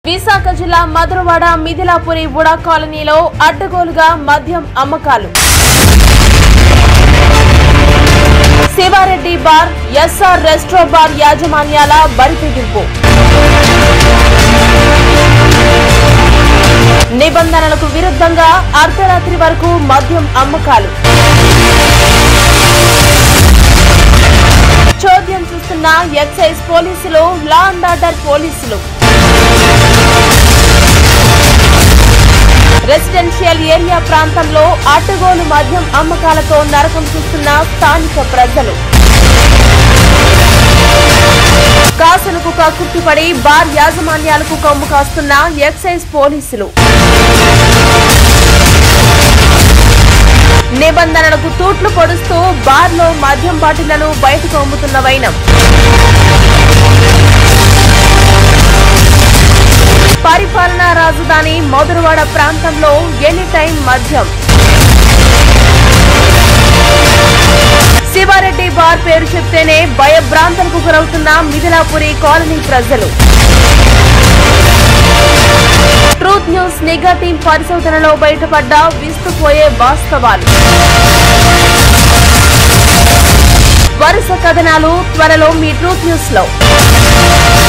విశాఖ జిల్లా మధురవాడ మిథిలాపురి వుడా కాలనీలో అడ్డగోలుగా మద్యం అమ్మకాలు Siva Reddy bar SR resto bar యాజమాన్యాల బరితెగింపు నిబంధనలకు విరుద్ధంగా అర్ధరాత్రి వరకు మద్యం అమ్మకాలు చోద్యం చూస్తున్న ఎక్సైజ్ పోలీసులు లా అండ్ ఆర్డర్ పోలీసులు రెసిడెన్షియల్ ఏరియా ప్రాంతంలో అడ్డగోలు మద్యం అమ్మకాలతో నరకం చూస్తున్న స్థానిక ప్రజలు కాసులకు కక్కుర్తిపడి బార్ యాజమాన్యాలకు కొమ్ము కాస్తున్న ఎక్సైజ్ పోలీసులు నిబంధనలకు తూట్లు పొడుస్తూ బార్లో మద్యం బాటిళ్లను బయటకు అమ్ముతున్న వైనం పరిపాలనా రాజధాని మధురవాడ ప్రాంతంలో ఎనీ టైం మద్యం శివారెడ్డి బార్ పేరు చెప్తేనే భయభ్రాంతులకు గురవుతున్న మిథిలాపురి కాలనీ ప్రజలు ట్రూత్ న్యూస్ నిఘా టీం పరిశోధనలో బయటపడ్డ విస్తుపోయే వాస్తవాలు వరుస కథనాలు త్వరలో మీ ట్రూత్ న్యూస్ లో